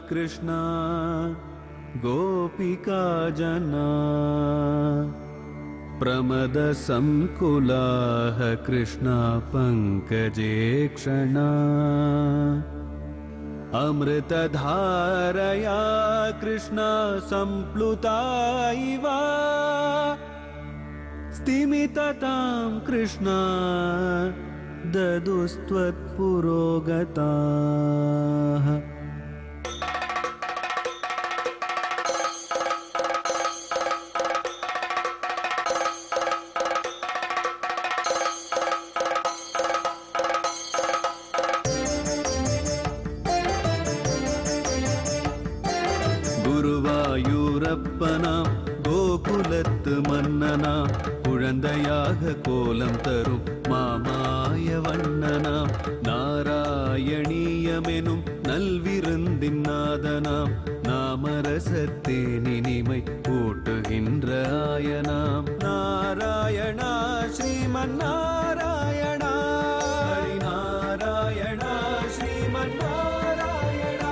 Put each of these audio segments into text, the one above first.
कृष्णा गोपिका जना प्रमदसङ्कुलाः कृष्णा पङ्कजे क्षणा अमृतधारया कृष्णा सम्प्लुता इव स्तिमिततां कृष्णा ददुस्त्वत्पुरोगताः குருவாயூரப்பனாம் கோகுலத்து மன்னனாம் குழந்தையாக கோலம் தரும் மாமாய வண்ணனாம் நாராயணீயமெனும் நல்விருந்தின் நாதனாம் நாமரசத்தேனினிமை கூட்டுகின்ற ஆயனாம் நாராயணா ஸ்ரீமன் நாராயணா ஹரி நாராயணா ஸ்ரீமன் நாராயணா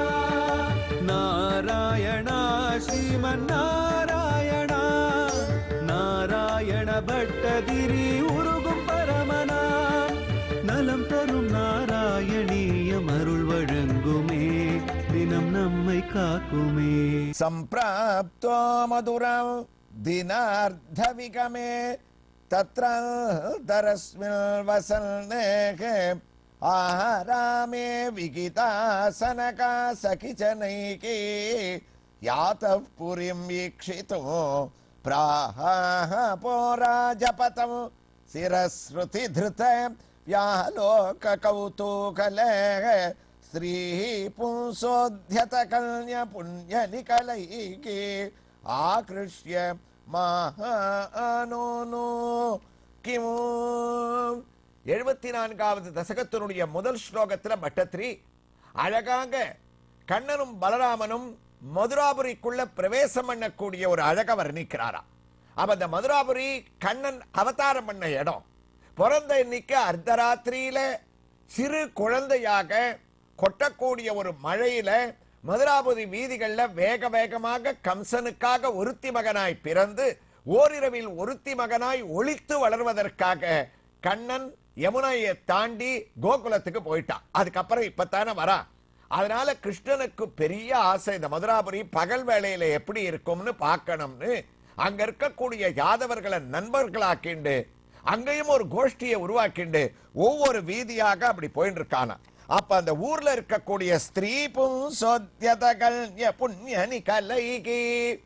நாராயணா ஸ்ரீமன் நாராயணா நாராயண பட்டதிரி உருகும் பரமனாம் நலம் தரும் நாராயணீயம் அருள் வழங்குமே தினம் நம்மை காக்குமே सम्प्राप्तो मधुरं दिनार्धविगमे तत्र तरस्मिन् वसन्नेः आहारामे विगितासनका सखिजनैके यातः पुरीं वीक्षितो प्राह पोराजपतं शिरस्रुतिधृत व्यालोककौतूकले स्त्रीः पुंसोऽध्यतकल्य पुण्यनिकलैके आकृष्य महानोनो கிமு எழுபத்தி நான்காவது தசகத்தினுடைய முதல் ஸ்லோகத்துல பட்டத்ரி அழகாக கண்ணனும் பலராமனும் மதுராபுரிக்குள்ள பிரவேசம் பண்ணக்கூடிய ஒரு அழக வர்ணிக்கிறாராம் அப்ப அந்த மதுராபுரி கண்ணன் அவதாரம் பண்ண இடம் பிறந்த இன்னைக்கு அர்த்தராத்திரியில சிறு குழந்தையாக கொட்டக்கூடிய ஒரு மழையில மதுராபுரி வீதிகள்ல வேக வேகமாக கம்சனுக்காக ஒருத்தி மகனாய் பிறந்து ஓரிரவில் ஒருத்தி மகனாய் ஒளித்து வளர்வதற்காக கண்ணன் யமுனையை தாண்டி கோகுலத்துக்கு போயிட்டான் அதுக்கப்புறம் இப்பத்தானே வரான் அதனால கிருஷ்ணனுக்கு பெரிய ஆசை இந்த மதுராபுரி பகல் வேளையில எப்படி இருக்கும்னு பார்க்கணும்னு அங்க இருக்கக்கூடிய யாதவர்களை நண்பர்களாக்கிண்டு அங்கேயும் ஒரு கோஷ்டியை உருவாக்கிண்டு ஒவ்வொரு வீதியாக அப்படி போயிட்டு இருக்கானா அப்ப அந்த ஊர்ல இருக்கக்கூடிய ஸ்திரீ புன்சோத்யதகள் புண்ணியனி கலைகி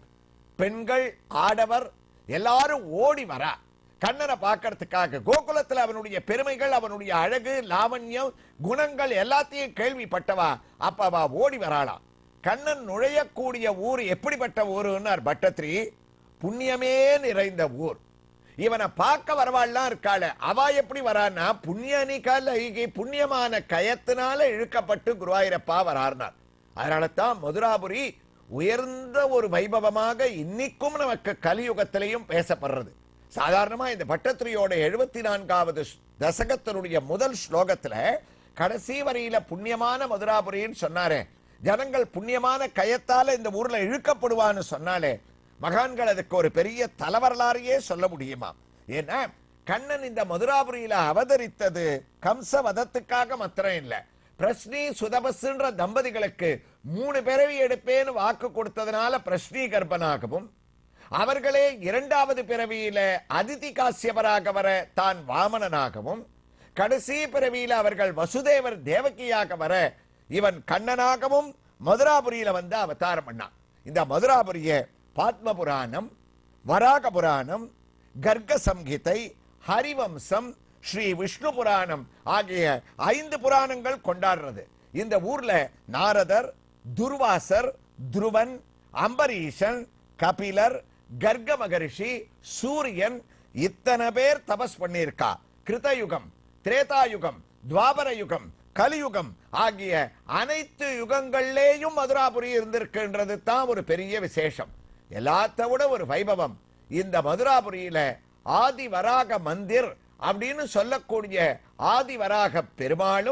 பெண்கள் ஆடவர் எல்லாரும் ஓடி வரா கண்ணனை பார்க்கறதுக்காக கோகுலத்துல அவனுடைய பெருமைகள் அவனுடைய அழகு லாவண்யம் குணங்கள் எல்லாத்தையும் கேள்விப்பட்டவா அப்ப அவ ஓடி வராளாம் கண்ணன் நுழையக்கூடிய ஊர் எப்படிப்பட்ட ஊருன்னார் பட்டத்ரி புண்ணியமே நிறைந்த ஊர் இவனை பார்க்க வரவாள்லாம் இருக்காள அவ எப்படி வரான்னா புண்ணியனி கலைகி புண்ணியமான கயத்தினால இழுக்கப்பட்டு குருவாயிரப்பா வரார்னார் அதனால தான் மதுராபுரி உயர்ந்த ஒரு வைபவமாக இன்னைக்கும் நமக்கு கலியுகத்திலையும் பேசப்படுறது சாதாரணமா இந்த பட்டத்திரியோட எழுபத்தி நான்காவது தசகத்தினுடைய முதல் ஸ்லோகத்துல கடைசி வரியில புண்ணியமான மதுராபுரின்னு சொன்னாரே ஜனங்கள் புண்ணியமான கயத்தால இந்த ஊர்ல இழுக்கப்படுவான்னு சொன்னாலே மகான்கள் அதுக்கு ஒரு பெரிய தலைவரலாறையே சொல்ல முடியுமா ஏன்னா கண்ணன் இந்த மதுராபுரியில அவதரித்தது கம்ச வதத்துக்காக மாத்திரம் இல்ல பிரஸ்னி சுதபஸ்ன்ற தம்பதிகளுக்கு மூணு பிறவி எடுப்பேன்னு வாக்கு கொடுத்ததுனால பிரஸ்னி கர்ப்பனாகவும் அவர்களே இரண்டாவது பிறவியில அதிதி காசியவராக வர தான் வாமனனாகவும் கடைசி பிறவியில அவர்கள் வசுதேவர் தேவகியாக வர இவன் கண்ணனாகவும் மதுராபுரியில வந்து அவதாரம் பண்ணான் இந்த மதுராபுரிய பாத்ம புராணம் வராக புராணம் கர்க்க சம்ஹிதை ஹரிவம்சம் ஸ்ரீ விஷ்ணு புராணம் ஆகிய ஐந்து புராணங்கள் கொண்டாடுறது இந்த ஊர்ல நாரதர் துர்வாசர் துருவன் அம்பரீஷன் கபிலர் கர்க்க மகரிஷி சூரியன் இத்தனை பேர் தபஸ் பண்ணியிருக்கா கிருதயுகம் திரேதாயுகம் துவாபர யுகம் கலியுகம் ஆகிய அனைத்து யுகங்கள்லேயும் மதுராபுரி இருந்திருக்குன்றது தான் ஒரு பெரிய விசேஷம் எல்லாத்த விட ஒரு வைபவம் இந்த மதுராபுரியில ஆதி வராக மந்திர் அப்படின்னு சொல்லக்கூடிய ஆதி வராக பெருமாளும்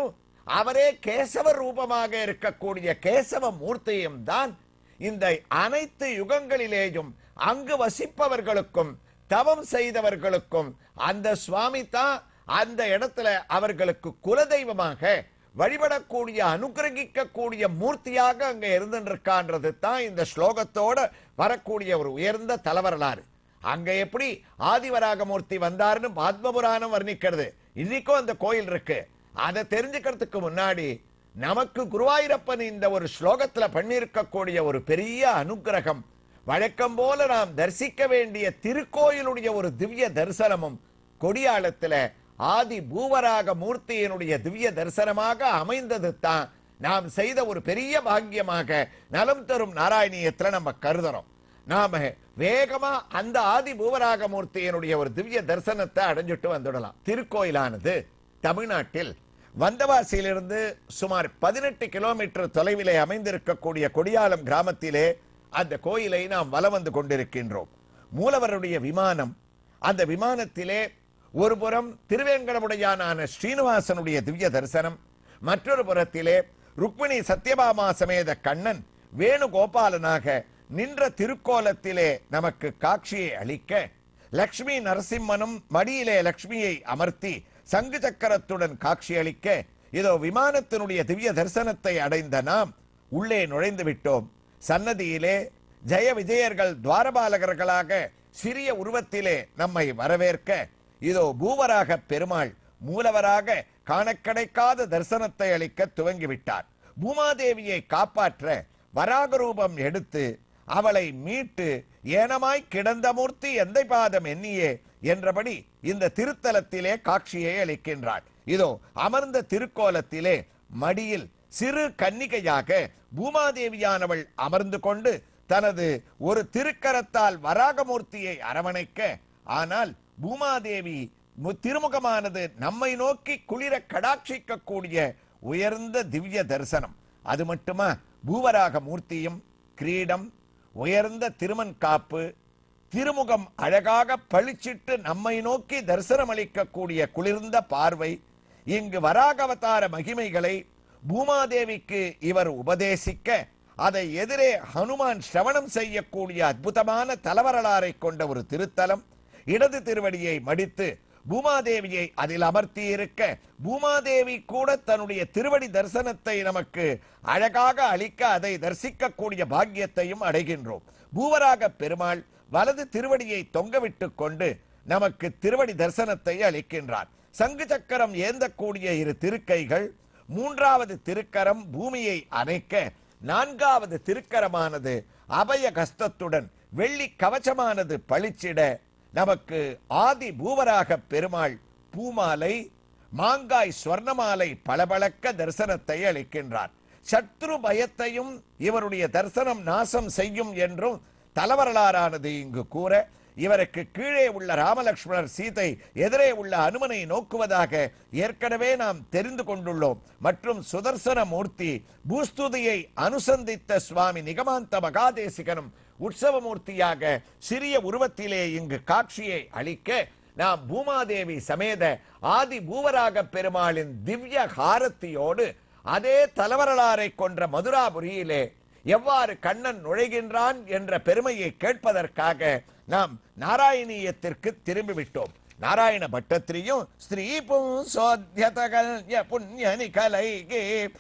அவரே கேசவ ரூபமாக இருக்கக்கூடிய கேசவ மூர்த்தியும் தான் இந்த அனைத்து யுகங்களிலேயும் அங்கு வசிப்பவர்களுக்கும் தவம் செய்தவர்களுக்கும் அந்த சுவாமி தான் அந்த இடத்துல அவர்களுக்கு குலதெய்வமாக வழிபடக்கூடிய அனுகிரகிக்கக்கூடிய மூர்த்தியாக அங்க இருந்துருக்கான்றது தான் இந்த ஸ்லோகத்தோட வரக்கூடிய ஒரு உயர்ந்த தலவரலாறு அங்க எப்படி ஆதிவராகமூர்த்தி வந்தாருன்னு பத்மபுராணம் வர்ணிக்கிறது இன்னைக்கும் அந்த கோயில் இருக்கு அதை தெரிஞ்சுக்கிறதுக்கு முன்னாடி நமக்கு குருவாயூரப்பன் இந்த ஒரு ஸ்லோகத்துல பண்ணியிருக்கக்கூடிய ஒரு பெரிய அனுக்கிரகம் வழக்கம் போல நாம் தரிசிக்க வேண்டிய திருக்கோயிலுடைய ஒரு திவ்ய தரிசனமும் கொடியாளத்துல ஆதி பூவராக மூர்த்தியினுடைய திவ்ய தரிசனமாக அமைந்தது தான் நாம் செய்த ஒரு பெரிய பாக்கியமாக நலம் தரும் நாராயணியத்துல நம்ம கருதுறோம் நாம வேகமா அந்த ஆதி பூவராக மூர்த்தியினுடைய ஒரு திவ்ய தரிசனத்தை அடைஞ்சிட்டு வந்துடலாம் திருக்கோயிலானது தமிழ்நாட்டில் வந்தவாசியிலிருந்து சுமார் பதினெட்டு கிலோமீட்டர் தொலைவிலே அமைந்திருக்கக்கூடிய கொடியாலம் கிராமத்திலே அந்த கோயிலை நாம் வலம் வந்து கொண்டிருக்கின்றோம் மூலவருடைய விமானம் அந்த விமானத்திலே ஒரு புறம் திருவேங்கடமுடையானான ஸ்ரீனிவாசனுடைய திவ்ய தரிசனம் மற்றொரு புறத்திலே ருக்மிணி சத்யபாமா சமேத கண்ணன் வேணுகோபாலனாக நின்ற திருக்கோலத்திலே நமக்கு காட்சியை அளிக்க லக்ஷ்மி நரசிம்மனும் மடியிலே லக்ஷ்மியை அமர்த்தி சங்கு சக்கரத்துடன் காட்சியளிக்க இதோ விமானத்தினுடைய திவ்ய தரிசனத்தை அடைந்த நாம் உள்ளே நுழைந்து விட்டோம் சன்னதியிலே ஜெய விஜயர்கள் துவாரபாலகர்களாக சிறிய உருவத்திலே நம்மை வரவேற்க இதோ பூவராக பெருமாள் மூலவராக காணக்கிடைக்காத தரிசனத்தை அளிக்க துவங்கிவிட்டார் பூமாதேவியை காப்பாற்ற வராக ரூபம் எடுத்து அவளை மீட்டு ஏனமாய் கிடந்த மூர்த்தி எந்தை பாதம் எண்ணியே என்றபடி இந்த திருத்தலத்திலே காட்சியை அளிக்கின்றாள் இதோ அமர்ந்த திருக்கோலத்திலே மடியில் சிறு கன்னிகையாக பூமாதேவியானவள் அமர்ந்து கொண்டு தனது ஒரு திருக்கரத்தால் வராகமூர்த்தியை அரவணைக்க ஆனால் பூமாதேவி மு- திருமுகமானது நம்மை நோக்கி குளிர கடாட்சிக்கக்கூடிய உயர்ந்த திவ்ய தரிசனம் அது மட்டுமா பூவராக மூர்த்தியும் கிரீடம் உயர்ந்த திருமண் காப்பு திருமுகம் அழகாக பளிச்சிட்டு நம்மை நோக்கி தரிசனம் அளிக்கக்கூடிய குளிர்ந்த பார்வை இங்கு வராகவதார மகிமைகளை பூமாதேவிக்கு இவர் உபதேசிக்க அதை எதிரே ஹனுமான் சிரவணம் செய்யக்கூடிய அற்புதமான தலவரலாறை கொண்ட ஒரு திருத்தலம் இடது திருவடியை மடித்து பூமாதேவியை அதில் அமர்த்தி இருக்க பூமாதேவி கூட தன்னுடைய திருவடி தரிசனத்தை நமக்கு அழகாக அளிக்க அதை தரிசிக்கக்கூடிய பாக்கியத்தையும் அடைகின்றோம் பூவராக பெருமாள் வலது திருவடியை தொங்கவிட்டுக் கொண்டு நமக்கு திருவடி தரிசனத்தை அளிக்கின்றார் சங்கு சக்கரம் ஏந்தக்கூடிய இரு திருக்கைகள் மூன்றாவது திருக்கரம் பூமியை அணைக்க நான்காவது திருக்கரமானது அபய கஸ்தத்துடன் வெள்ளி கவசமானது பளிச்சிட நமக்கு ஆதி பூவராக பெருமாள் பூமாலை மாங்காய் ஸ்வர்ணமாலை பளபளக்க தரிசனத்தை அளிக்கின்றார் சத்ரு பயத்தையும் இவருடைய தரிசனம் நாசம் செய்யும் என்றும் தலவரலாறானது இங்கு கூற இவருக்கு கீழே உள்ள ராமலக்ஷ்மணர் சீதை எதிரே உள்ள அனுமனை நோக்குவதாக ஏற்கனவே நாம் தெரிந்து கொண்டுள்ளோம் மற்றும் சுதர்சன மூர்த்தி பூஸ்துதியை அனுசந்தித்த சுவாமி நிகமாந்த மகாதேசிகனும் உற்சவமூர்த்தியாக சிறிய உருவத்திலே இங்கு காட்சியை அளிக்க நாம் பூமாதேவி சமேத ஆதி பூவராக பெருமாளின் திவ்ய ஹாரத்தியோடு அதே தலவரலாறை கொன்ற மதுராபுரியிலே எவ்வாறு கண்ணன் நுழைகின்றான் என்ற பெருமையை கேட்பதற்காக நாம் நாராயணீயத்திற்கு திரும்பிவிட்டோம் நாராயண பட்டத்திரியும் ஸ்ரீ பும்சோத்யதகல் புண்ணிய நிகலைகே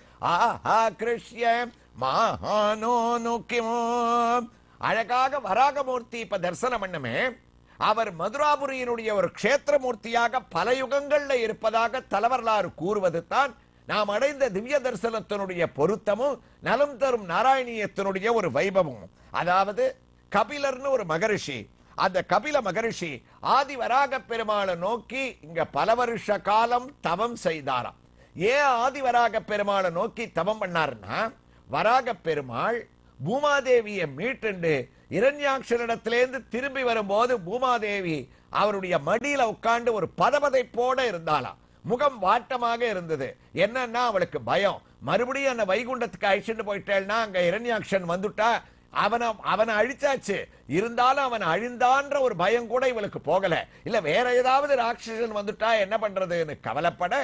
ஆஹா கிருஷ்ய மகானோனுக்கிமோ அழகாக வராகமூர்த்தி இப்ப தரிசனம் பண்ணுமே அவர் மதுராபுரியினுடைய ஒரு க்ஷேத்திரமூர்த்தியாக பல யுகங்கள்ல இருப்பதாக தலவரலாறு கூறுவது தான் நாம் அடைந்த திவ்ய தரிசனத்தினுடைய பொருத்தமும் நலம் தரும் நாராயணியத்தினுடைய ஒரு வைபவமும் அதாவது கபிலர்னு ஒரு மகரிஷி அந்த கபில மகரிஷி ஆதி வராக பெருமாளை நோக்கி இங்க பல வருஷ காலம் தவம் செய்தாராம் ஏன் ஆதி வராக பெருமாளை நோக்கி தவம் பண்ணாருன்னா வராக பெருமாள் பூமாதேவியை மீட்டுண்டு இரண்யாட்சரிடத்திலேருந்து திரும்பி வரும்போது பூமாதேவி அவருடைய மடியில உட்கார்ந்து ஒரு பதபதைப்போட இருந்தாளாம் முகம் வாட்டமாக இருந்தது என்னன்னா அவளுக்கு பயம் மறுபடியும் அந்த வைகுண்டத்துக்கு அழிச்சுட்டு போயிட்டேன்னா அங்க இரண்யாக்ஷன் வந்துட்டா அவனை அவனை அழிச்சாச்சு இருந்தாலும் அவன் அழிந்தான்ற ஒரு பயம் கூட இவளுக்கு போகல இல்ல வேற ஏதாவது ராட்சசன் வந்துட்டா என்ன பண்றதுன்னு கவலைப்பட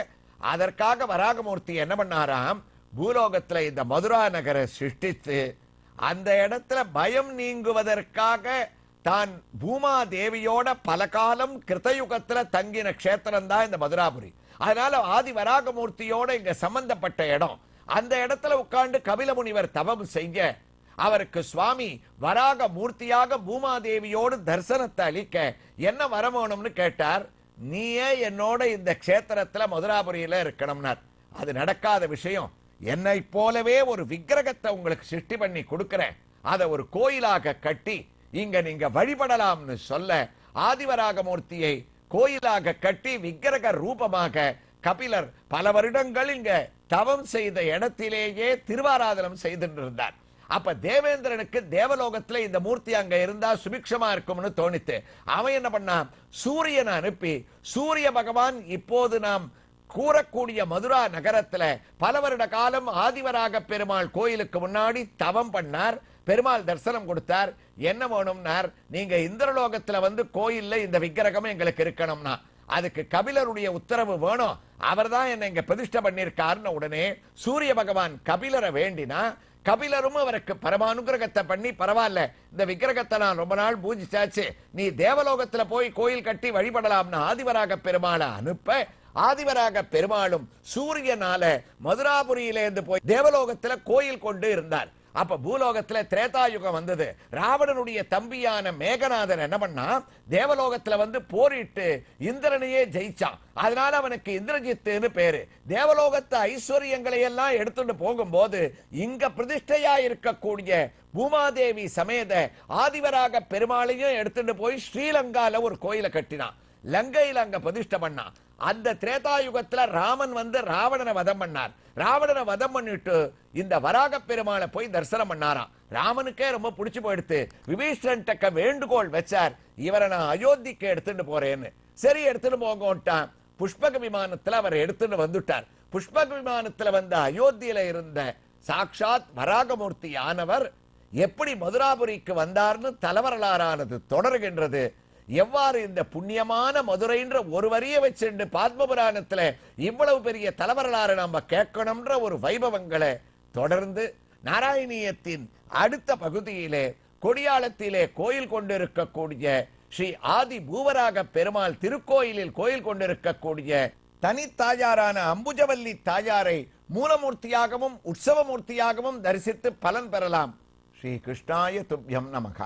அதற்காக வராகமூர்த்தி என்ன பண்ணாராம் பூலோகத்துல இந்த மதுரா நகரை சிருஷ்டித்து அந்த இடத்துல பயம் நீங்குவதற்காக தான் பூமா தேவியோட பல காலம் கிருத்தயுகத்துல தங்கின க்ஷேத்திரம் தான் இந்த மதுராபுரி அதனால ஆதி வராகமூர்த்தியோட இங்க சம்பந்தப்பட்ட இடம் அந்த இடத்துல உட்கார்ந்து கபில முனிவர் தவம் செய்ய அவருக்கு சுவாமி வராக மூர்த்தியாக பூமாதேவியோடு தரிசனத்தை அளிக்க என்ன வரமோணும்னு கேட்டார் நீயே என்னோட இந்த க்ஷேத்திரத்துல மதுராபுரியில இருக்கணும்னார் அது நடக்காத விஷயம் என்னை போலவே ஒரு விக்கிரகத்தை உங்களுக்கு சிருஷ்டி பண்ணி கொடுக்கிறேன் அதை ஒரு கோயிலாக கட்டி இங்க நீங்க வழிபடலாம்னு சொல்ல ஆதிவராக மூர்த்தியை கோயிலாக கட்டி விக்கிரக ரூபமாக கபிலர் பல வருடங்கள் இங்க தவம் செய்த இடத்திலேயே திருவாராதனம் செய்துட்டு இருந்தார் அப்ப தேவேந்திரனுக்கு தேவலோகத்துல இந்த மூர்த்தி அங்க இருந்தா சுபிக்ஷமா இருக்கும்னு தோணித்து அவன் என்ன பண்ணான் சூரியனை அனுப்பி சூரிய பகவான் இப்போது நாம் கூறக்கூடிய மதுரா நகரத்துல பல வருட காலம் ஆதிவராக பெருமாள் கோயிலுக்கு முன்னாடி தவம் பண்ணார் பெருமாள் தரிசனம் கொடுத்தார் என்ன வேணும்னார் நீங்க இந்திரலோகத்துல வந்து கோயில்ல இந்த விக்கிரகம் எங்களுக்கு இருக்கணும்னா அதுக்கு கபிலருடைய உத்தரவு வேணும் அவர்தான் என்ன இங்க பிரதிஷ்டை பண்ணிருக்காருன்னு உடனே சூரிய பகவான் கபிலரை வேண்டினா கபிலரும் அவருக்கு பரமானுகிரகத்தை பண்ணி பரவாயில்ல இந்த விக்கிரகத்தை நான் ரொம்ப நாள் பூஜிச்சாச்சு நீ தேவலோகத்துல போய் கோயில் கட்டி வழிபடலாம்னு ஆதிவராக பெருமாளை அனுப்ப ஆதிவராக பெருமாளும் சூரியனால மதுராபுரியிலேருந்து போய் தேவலோகத்துல கோயில் கொண்டு இருந்தார் அப்ப பூலோகத்துல திரேதாயுகம் வந்தது ராவணனுடைய தம்பியான மேகநாதன் என்ன பண்ணா தேவலோகத்துல வந்து போரிட்டு இந்திரனையே ஜெயிச்சான் அதனால அவனுக்கு இந்திரஜித்துன்னு பேரு தேவலோகத்து ஐஸ்வர்யங்களை எல்லாம் எடுத்துட்டு போகும்போது இங்க பிரதிஷ்டையா இருக்கக்கூடிய பூமாதேவி சமேத ஆதிவராக பெருமாளையும் எடுத்துட்டு போய் ஸ்ரீலங்கால ஒரு கோயிலை கட்டினான் லங்கையில அங்க பிரதிஷ்டை பண்ணான் அந்த திரேதாயுகத்துல ராமன் வந்து ராவணனை வதம் பண்ணார் ராவணனை வதம் பண்ணிட்டு இந்த வராக பெருமாளை போய் தரிசனம் பண்ணாராம் ராமனுக்கே ரொம்ப பிடிச்சு போயிடுத்து விபீஷன் தக்க வேண்டுகோள் வச்சார் இவரை நான் அயோத்திக்கு எடுத்துட்டு போறேன்னு சரி எடுத்துட்டு போங்கட்டான் புஷ்பக விமானத்துல அவர் எடுத்துட்டு வந்துட்டார் புஷ்பக விமானத்துல வந்த அயோத்தியில இருந்த சாக்ஷாத் வராகமூர்த்தி ஆனவர் எப்படி மதுராபுரிக்கு வந்தார்னு தலைவரலாறானது தொடர்கின்றது எவ்வாறு இந்த புண்ணியமான மதுரைன்ற ஒரு வரிய வச்சுண்டு பாத்மபுராணத்துல இவ்வளவு பெரிய தலைவரலாறு நாம கேட்கணும்ன்ற ஒரு வைபவங்களை தொடர்ந்து நாராயணியத்தின் அடுத்த பகுதியிலே கொடியாளத்திலே கோயில் கொண்டிருக்கக்கூடிய ஸ்ரீ ஆதி பூவராக பெருமாள் திருக்கோயிலில் கோயில் கொண்டிருக்கக்கூடிய தனித்தாயாரான அம்புஜவல்லி தாயாரை மூலமூர்த்தியாகவும் உற்சவமூர்த்தியாகவும் தரிசித்து பலன் பெறலாம் ஸ்ரீ கிருஷ்ணாய துப்யம் நமகா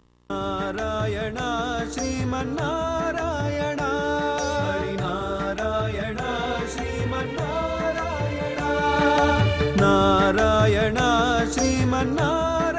நாராயண ஸ்ரீமன்னாராயண ஹரிநாராயண ஸ்ரீமன்னாராயண நாராயண ஸ்ரீமன்னாராயண